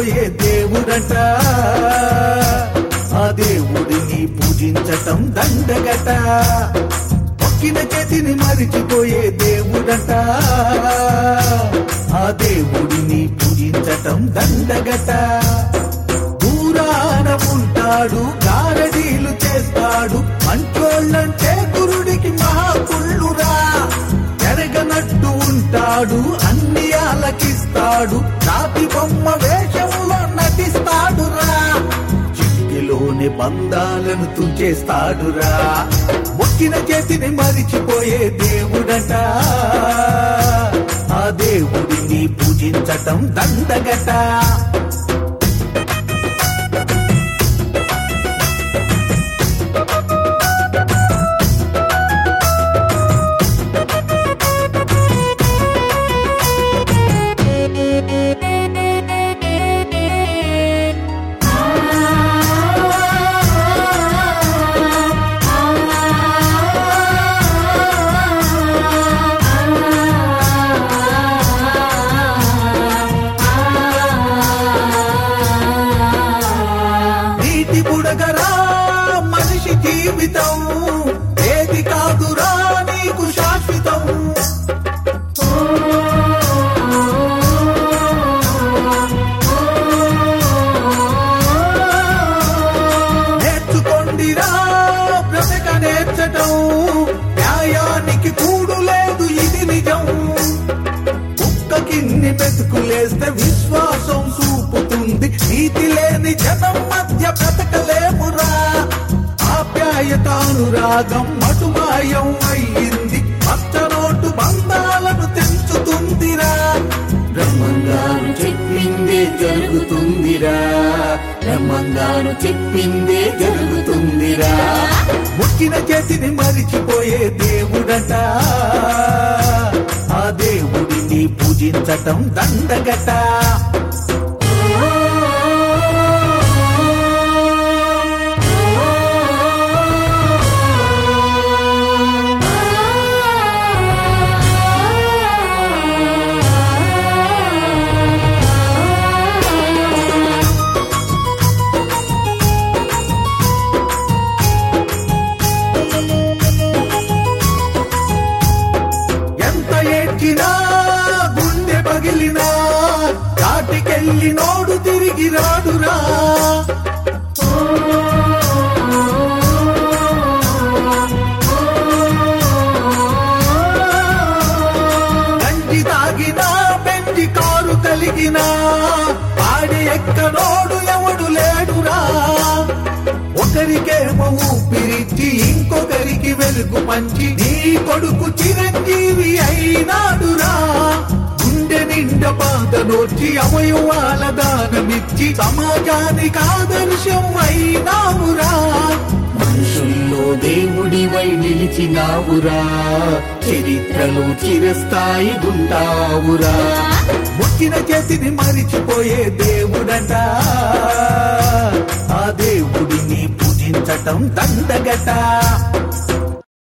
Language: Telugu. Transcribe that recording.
మరిచిపోయే దేవుడట ఆ దేవుడిని పూజించటం దండగట మొక్కిన చేతిని మరిచిపోయే దేవుడట ఆ దేవుడిని పూజించటం దండగట దూరాన ఉంటాడు గారడీలు చేస్తాడు మంచోళ్ళంటే గురుడికి మహాకుళ్ళురా ఎరగనట్టు ఉంటాడు అన్ని ఆలకిస్తాడు రాతి బొమ్మ వేషంలో నటిస్తాడురా చిటికెలోని బంధాలను తుంచేస్తాడురా మొక్కిన చేతిని మరిచిపోయే దేవుడట ఆ దేవుడిని పూజించటం దండగట నీటి బుడగరా మనిషి జీవితం ఏది కాదురా నీకు శాశ్వతం నేర్చుకోండిరా బ్రతక నేర్చటం న్యాయానికి కూడు లేదు ఇది నిజం కుక్కకిన్ని మెతుకులేస్తే విశ్వాసం చూపుతుంది నీతి లేని జనం మధ్య బ్రతకలేమురా ఆప్యాయతానురాగం మటుమాయం అయ్యింది పచ్చనోటు బంధాలను తెంచుతుందిరా బ్రహ్మంగారు చెప్పిందే జరుగుతుందిరా బ్రహ్మంగారు చెప్పిందే జరుగుతుందిరా ముక్కిన చేతిని మరిచిపోయే దేవుడట ఆ దేవుడిని పూజించటం దండగట ఎంత ఏడ్చినా గుండె పగిలినా కాటికెళ్ళి నోడు తిరిగి రాడురా గంజి తాగినా బెంజి కారు కలిగినా పాడి ఎక్కనోడు ఎవడు లేడురా ఒకరికేమో ఊపిరిచ్చి ఇంకొకరికి వెలుగు పంచి నీ కొడుకు చిరంజీవి అయినాడురా గుండె నిండ బాధ నోచి అవయవాల దానమిచ్చి సమాజానికి ఆదర్శం అయినావురా మనుషుల్లో దేవుడివై నిలిచినావురా చరిత్రలో చిరస్థాయి ఉంటావురా ముక్కిన చేతిని మరిచిపోయే దేవుడట ఆ దేవుడిని పూజించటం దండగట